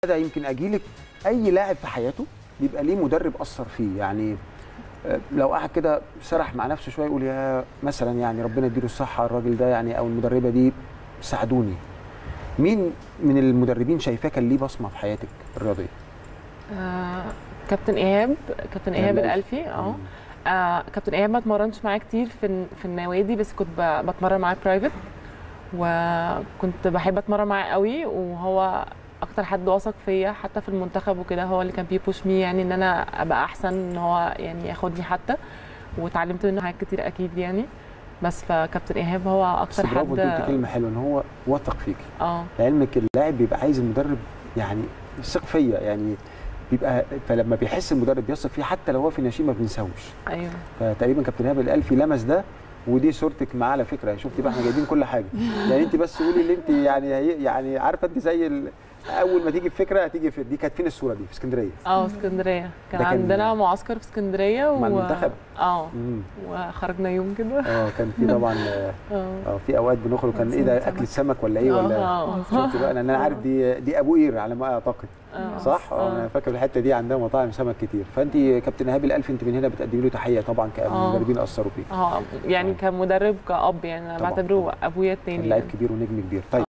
ده يمكن اجيلك اي لاعب في حياته بيبقى ليه مدرب اثر فيه يعني آه، لو قعد كده سرح مع نفسه شويه يقول يا مثلا يعني ربنا يديله الصحه الراجل ده يعني او المدربه دي ساعدوني مين من المدربين شايفاه كان ليه بصمه في حياتك الرياضيه آه كابتن ايهاب كابتن ايهاب إيهاب الالفي اه آه، كابتن ايهاب ما اتمرنش معاه كتير في الن- في النوادي بس كنت ب- بتمرن معاه برايفت وكنت بحب اتمرن معاه قوي وهو اكتر حد واثق فيا حتى في المنتخب وكده هو اللي كان بيبوش مي يعني ان انا ابقى احسن ان هو يعني ياخدني حتى واتعلمت منه حاجات كتير اكيد يعني بس فكابتن ايهاب هو بس اكتر برافو انت قلت حد كلمه حلوه ان هو وثق فيكي اه لعلمك اللاعب بيبقى عايز المدرب يعني يثق فيا يعني بيبقى فلما بيحس المدرب بيثق فيه حتى لو هو في ناشئين ما بينساوش ايوه فتقريبا كابتن ايهاب الالفي لمس ده ودي صورتك معاه على فكره شفتي بقى احنا جايبين كل حاجه يعني انت بس قولي اللي انت يعني هي يعني عارفه انت زي ال... اول ما تيجي الفكره هتيجي في دي كانت فين الصوره دي في اسكندريه اه اسكندريه كان ده كان- عندنا معسكر في اسكندريه مع المنتخب؟ اه امم وخرجنا يوم كده اه كان في طبعا اه اه آه، في اوقات بنخرج كان ايه ده اكل سمك ولا ايه ولا آه. شفتي بقى لان انا عارف دي دي ابو قير على ما اعتقد آه. صح اه انا فاكر الحته دي عندها مطاعم سمك كتير فانت كابتن ايهاب الالف انت من هنا بتقدمي له تحيه طبعا كمدربين اثروا فيك اه يعني كمدرب كأب يعني انا طبعاً، بعتبره ابويا كان التاني لعيب يعني. كبير ونجم كبير طيب